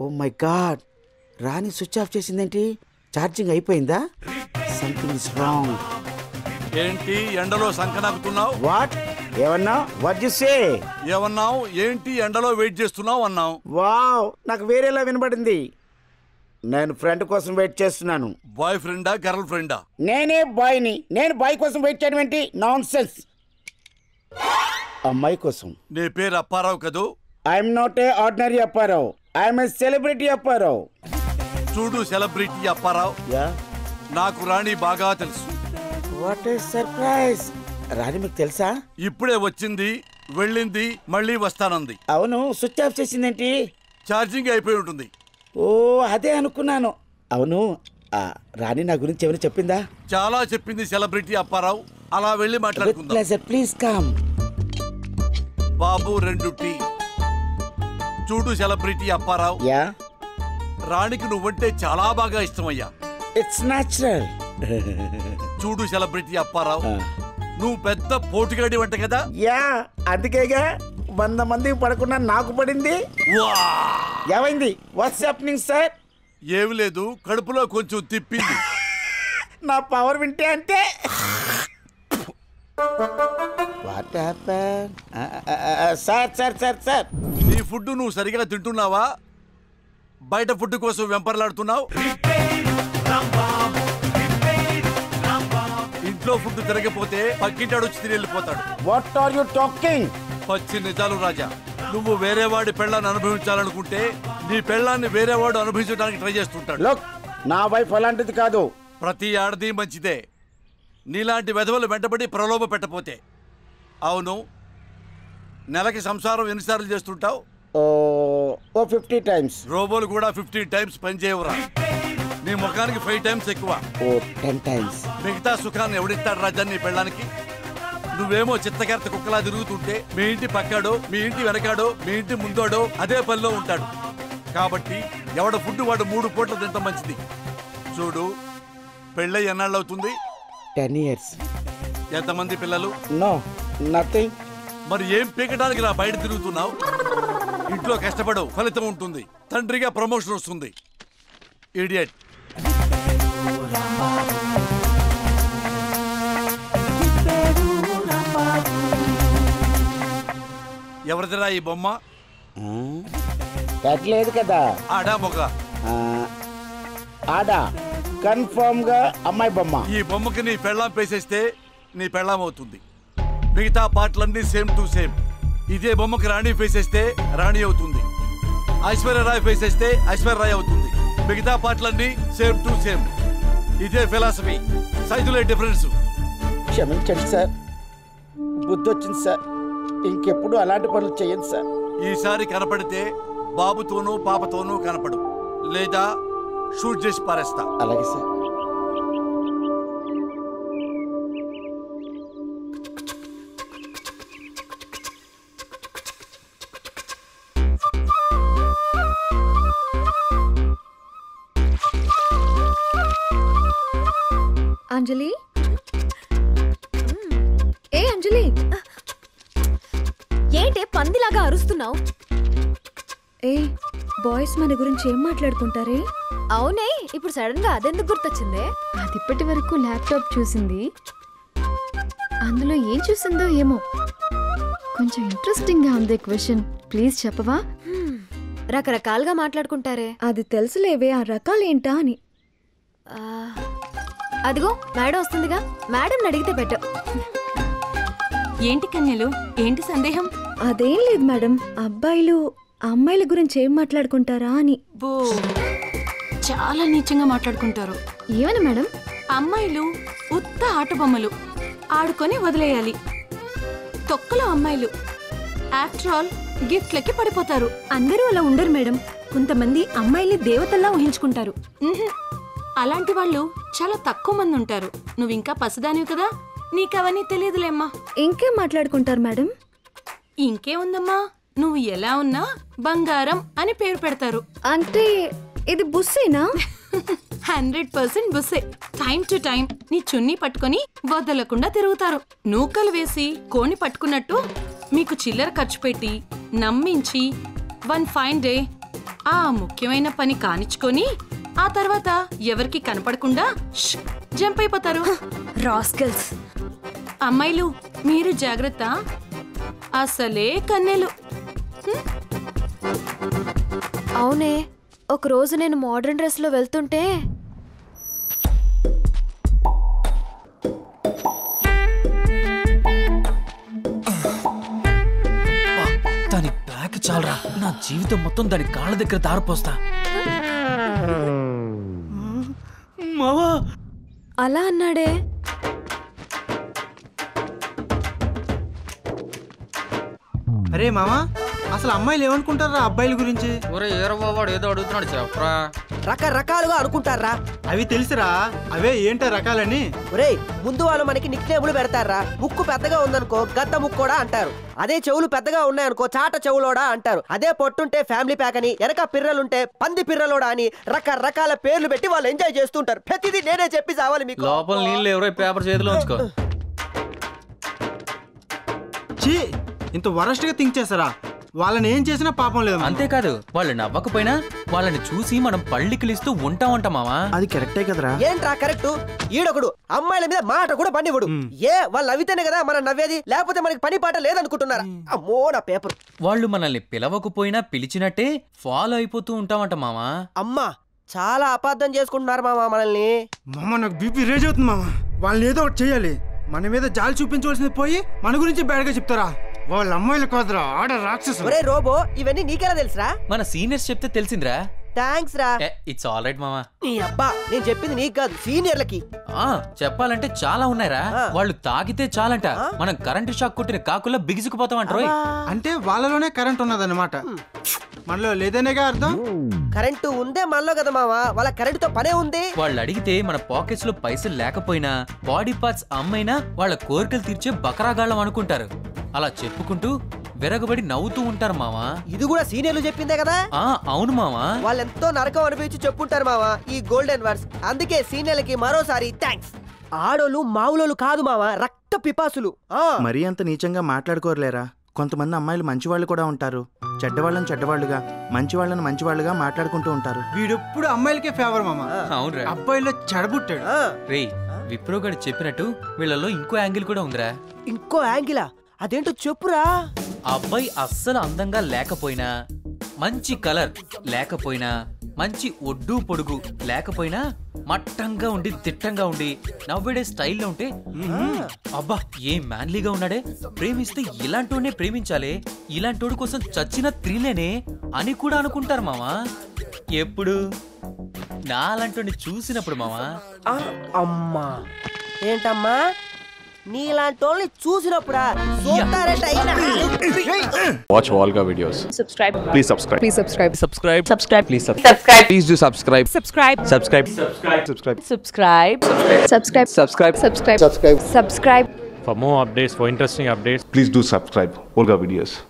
My god Rani switch off చేసిందేంటి charging అయిపోయిందా something is wrong ఏంటి ఎండలో సంకనాకుతున్నావు వాట్ ఏమన్నా వాట్ యు సే ఏమన్నావు ఏంటి ఎండలో వెయిట్ చేస్తున్నావు అన్నావు వావ్ నాకు వేరేలా వినబడింది నేను ఫ్రెండ్ కోసం వెయిట్ చేస్తున్నాను బాయ్ ఫ్రెండా గర్ల్ ఫ్రెండా నేనే బాయ్ని నేను బాయ్ కోసం వెయిట్ చేయడం ఏంటి నాన్ సెన్స్ అమ్మాయి కోసం నీ పేరు అప్పారావు కదూ I'm not a ordinary Apparao I'm a celebrity Apparao చూడు సెలబ్రిటీ అప్పారావు యా నాకు రాణి బాగా తెలుసు వాట్ ఏ సర్ప్రైజ్ రాణి మీకు తెలుసా ఇప్పుడే వచ్చింది వెళ్ళింది మళ్ళీ వస్తానంది అవును స్విచ్ ఆఫ్ చేసిందేంటి ఛార్జింగ్ అయిపోయి ఉంటుంది ఓ అదే అనుకున్నాను అవును ఆ, రాణి నా గురించి ఏమైనా చెప్పిందా చాలా చెప్పింది సెలబ్రిటీ అప్పారావు అలా వెళ్ళి మాట్లాడుకుందాం ప్లెజర్ ప్లీజ్ కమ్ బాబు రెండు టీ చూడు సెలబ్రిటీ అప్పారావు యా రాణికి నువ్వంటే చాలా బాగా ఇష్టమయ్యా ఇట్స్ న్యాచురల్ చూడు సెలబ్రిటీ అప్పారావు నువ్వు పెద్ద పోటుగాడి వంట కదా యా అందుకేగా వంద మందికి పడకుండా నాకు పడింది వా! ఏమైంది వాట్స్ హ్యాపెనింగ్ సార్ ఏమి లేదు కడుపులో కొంచెం తిప్పింది నా పవర్ వింటే అంటే what happen sir sir sir sir నీ ఫుడ్ నువ్వు సరిగా తింటున్నావా బయట ఫుడ్ కోసం వెంపర్లాడుతున్నావు ఇంట్లో ఫుడ్ తిరగపోతే పక్కింటాడు వచ్చి తిని వెళ్ళిపోతాడు వాట్ ఆర్ యు టాకింగ్ పచ్చి నిజాలు రాజా నువ్వు వేరేవాడి పెళ్ళాన్ని అనుభవించాలనుకుంటే నీ పెళ్ళాన్ని వేరేవాడు అనుభవించడానికి ట్రై చేస్తుంటాడు లుక్ నా వైఫ్ అలాంటిది కాదు ప్రతి ఆడది మంచిదే నీలాంటి వెధవలు వెంటబడి ప్రలోభ పెట్టపోతే అవును నెలకి సంసారం ఎన్నిసార్లు చేస్తుంటావు ఓ ఓ ఫిఫ్టీ టైమ్స్ రోబోలు కూడా ఫిఫ్టీ టైమ్స్ పనిచేయవురా నీ ముఖానికి ఫైవ్ టైమ్స్ ఎక్కువ ఓ టెన్ టైమ్స్ మిగతా సుఖాన్ని ఎవడిస్తాడు రాజా నీ పెళ్ళానికి నువ్వేమో చిత్తకర్త కుక్కలా తిరుగుతుంటే మీ ఇంటి పక్కాడో మీ ఇంటి వెనకాడో మీ ఇంటి ముందోడో అదే పనిలో ఉంటాడు కాబట్టి ఎవడ ఫుడ్ వాడు మూడు పూట్ల తింటాం మంచిది చూడు పెళ్ళై ఎన్నాళ్ళు అవుతుంది టెన్ ఇయర్స్ ఎంతమంది పిల్లలు నో నథింగ్ మరి ఏం పీకడానికి నా బయట తిరుగుతున్నావు ఇంట్లో కష్టపడవు ఫలితం ఉంటుంది తండ్రిగా ప్రమోషన్ వస్తుంది ఇడియట్ ఎవరిదిరా ఈ బొమ్మ లేదు కదా ఆడా మొగ ఆ, ఆడా కన్ఫర్మ్ గా అమ్మాయి బొమ్మ ఈ బొమ్మకి నీ పెళ్ళాం పేసేస్తే నీ పెళ్ళాం అవుతుంది మిగతా పాటలన్నీ సేమ్ టు సేమ్ ఇదే బొమ్మకి రాణి ఫేసేస్తే రాణి అవుతుంది ఐశ్వర్య రాయ్ ఫేసేస్తే ఐశ్వర్య రాయ్ అవుతుంది మిగతా పాటలన్నీ సేమ్ టు సేమ్ ఇదే ఫిలాసఫీ సైజులే డిఫరెన్స్ క్షమించండి సార్ బుద్ధి వచ్చింది సార్ ఇంకెప్పుడు అలాంటి పనులు చేయండి సార్ ఈసారి కనపడితే బాబుతోనూ పాపతోనూ కనపడు లేదా షూట్ చేసి పారేస్తా అలాగే సార్ అంజలి ఏ అంజలి ఏంటే పందిలాగా అరుస్తున్నావు ఏ బాయ్స్ మన గురించి ఏం మాట్లాడుకుంటారే అవునే ఇప్పుడు సడన్ గా అదెందుకు గుర్తొచ్చిందే అది ఇప్పటి వరకు ల్యాప్టాప్ చూసింది అందులో ఏం చూసిందో ఏమో కొంచెం ఇంట్రెస్టింగ్ గా ఉంది క్వశ్చన్ ప్లీజ్ చెప్పవా రకరకాలుగా మాట్లాడుకుంటారే అది తెలుసులేవే ఆ రకాలేంటా అని ఆ, అదిగో మేడం వస్తుందిగా మేడం అడిగితే బెటర్ ఏంటి కన్యలు ఏంటి సందేహం అదేం లేదు మేడం అబ్బాయిలు అమ్మాయిల గురించి ఏం మాట్లాడుకుంటారా అని బో చాలా నీచంగా మాట్లాడుకుంటారు ఏమని మేడం అమ్మాయిలు ఉత్త ఆట బొమ్మలు ఆడుకొని వదిలేయాలి తొక్కలో అమ్మాయిలు ఆఫ్టర్ ఆల్ గిఫ్ట్లకి పడిపోతారు అందరూ అలా ఉండరు మేడం కొంతమంది అమ్మాయిల్ని దేవతల్లా ఊహించుకుంటారు ఉహుం. అలాంటి వాళ్ళు చాలా తక్కువ మంది ఉంటారు నువ్వు ఇంకా పసిదానివి కదా నీకవన్నీ తెలియదులేమ్మా ఇంకేం మాట్లాడుకుంటారు మేడం ఇంకేముందమ్మా నువ్వు ఎలా ఉన్నా బంగారం అని పేరు పెడతారు అంటే ఇది బుస్సేనా హండ్రెడ్ పర్సెంట్ బుస్సే టైం టు టైం నీ చున్నీ పట్టుకొని వదలకుండా తిరుగుతారు నూకలు వేసి కోని పట్టుకున్నట్టు మీకు చిల్లర ఖర్చు పెట్టి నమ్మించి వన్ ఫైన్ డే ఆ ముఖ్యమైన పని కానిచ్చుకొని ఆ తర్వాత ఎవరికి కనపడకుండా ష్ జంప్ అయిపోతారు రాస్కెల్స్ అమ్మాయిలు మీరు జాగ్రత్త అసలే కన్నెలు అవునే ఒక రోజు నేను మోడర్న్ డ్రెస్ లో వెళ్తుంటే దాని బ్యాక్ చాలరా నా జీవితం మొత్తం దాని కాళ్ళ దగ్గర దారిపోస్తా మావా అలా అన్నాడే అరే మామా అసలు అమ్మాయిలు ఏమనుకుంటారా అబ్బాయిల గురించి ఒరే ఏరవ్వవాడు ఏదో అడుగుతున్నాడు చెప్పరా రకరకాలుగా అనుకుంటారా అవి తెలుసురా అవే ఏంటో రకాలని ఒరేయ్ ముందు వాళ్ళు మనకి నిక్నేములు పెడతారా ముక్కు పెద్దగా ఉందనుకో గద్ద ముక్కు కూడా అంటారు అదే చెవులు పెద్దగా ఉన్నాయనుకో చాట చెవులోడా అంటారు అదే పొట్టుంటే ఫ్యామిలీ ప్యాక్ అని వెనక పిర్రలుంటే పంది పిర్రలోడా అని రకరకాల పేర్లు పెట్టి వాళ్ళు ఎంజాయ్ చేస్తుంటారు ప్రతిదీ నేనే చెప్పి చావాలి మీకు లోపల నీళ్ళు ఎవరో పేపర్ చేతిలో ఉంచుకో చీ ఇంత వరస్ట్ గా థింక్ చేస్తారా వాళ్ళని ఏం చేసినా పాపం లేదు మామ. అంతేకాదు వాళ్ళు నవ్వకపోయినా వాళ్ళని చూసి మనం పళ్ళికిలిస్తూ ఉంటామంట మావా అది కరెక్టే కదరా ఏంట్రా కరెక్ట్ ఈడొకడు అమ్మాయిల మీద మాట కూడా పనివ్వడు ఏ వాళ్ళు నవ్వితేనే కదా మనం నవ్వేది లేకపోతే మనకి పని పాట లేదనుకుంటున్నారా అమ్మో నా పేపర్ వాళ్ళు మనల్ని పిలవకపోయినా పిలిచినట్టే ఫాలో అయిపోతూ ఉంటామంట మావా అమ్మా చాలా అపార్థం చేసుకుంటున్నారు మామ మనల్ని మామ నాకు బీపీ రేజ్ అవుతుంది మామ వాళ్ళని ఏదో ఒకటి చేయాలి మన మీద జాలి చూపించవలసింది పోయి మన గురించి బ్యాడ్గా చెప్తారా వాళ్ళ అమ్మాయిలు కాదురా ఆడ రాక్షసు ఒరే రోబో ఇవన్నీ నీకెలా తెలుసురా మన సీనియర్స్ చెప్తే తెలిసిందిరా థ్యాంక్స్ రా ఇట్స్ ఆల్ రైట్ మావా నీ అబ్బా నేను చెప్పింది నీకు కాదు సీనియర్లకి ఆ చెప్పాలంటే చాలా ఉన్నాయిరా ఆ. వాళ్ళు తాగితే చాలంట ఆ? మనం కరెంటు షాక్ కొట్టిన కాకుల్లో బిగుసుకుపోతాం అంటారు అంటే వాళ్ళలోనే కరెంట్ ఉన్నదన్నమాట మనలో లేదనేగా అర్థం కరెంటు ఉందే మనలో కదా మావా వాళ్ళ కరెంటుతో పనే ఉంది వాళ్ళు అడిగితే మన పాకెట్స్ లో పైసలు లేకపోయినా బాడీ పార్ట్స్ అమ్మైనా వాళ్ళ కోరికలు తీర్చే బకరాగాళ్ళం అనుకుంటారు అలా చెప్పుకుంటూ విరగబడి నవ్వుతూ ఉంటారు మావా ఇది కూడా సీనియర్లు చెప్పిందే కదా ఆ అవును మావా వాళ్ళు ఎంతో నరకం అనిపించి చెప్పుంటారు మావా ఈ గోల్డెన్ వర్డ్స్ అందుకే సీనియర్లకి మరోసారి థ్యాంక్స్ ఆడోళ్ళు మావులోళ్ళు కాదు మావా రక్త పిపాసులు ఆ మరీ అంత నీచంగా మాట్లాడుకోరులేరా కొంతమంది అమ్మాయిలు మంచివాళ్ళు కూడా ఉంటారు చెడ్డవాళ్ళని చెడ్డవాళ్ళుగా మంచివాళ్ళని మంచివాళ్ళుగా మాట్లాడుకుంటూ ఉంటారు వీడెప్పుడు అమ్మాయిలకే ఫేవర్ మామ అవునురా అబ్బాయిలో చెడబుట్టాడు ఆ, రే విప్రోగాడు చెప్పినట్టు వీళ్ళలో ఇంకో యాంగిల్ కూడా ఉందిరా ఇంకో యాంగిలా అదేంటో చెప్పురా ఆ అబ్బాయి అస్సలు అందంగా లేకపోయినా మంచి కలర్ లేకపోయినా మంచి ఒడ్డు పొడుగు లేకపోయినా మట్టంగా ఉండి దిట్టంగా ఉండి నవ్వేడే స్టైల్లో ఉంటే మ్మ్, అబ్బా ఏం మ్యాన్లీగా ఉన్నాడే ప్రేమిస్తే ఇలాంటోనే ప్రేమించాలే ఇలాంటోడి కోసం చచ్చిన త్రిలేనే అని కూడా అనుకుంటారు మావా ఎప్పుడు నా అలాంటి చూసినప్పుడు మావా ఆ, అమ్మా ఏంటమ్మా నీలాంటి వాళ్ళని చూసినప్పుడా చూస్తారంట అయినా Watch Volga videos. subscribe Please subscribe. please subscribe Subscribe. subscribe Please subscribe. Please do subscribe. subscribe Subscribe. Subscribe. Subscribe. subscribe subscribe Subscribe. subscribe subscribe subscribe For more updates, for interesting updates, please do subscribe. Volga videos.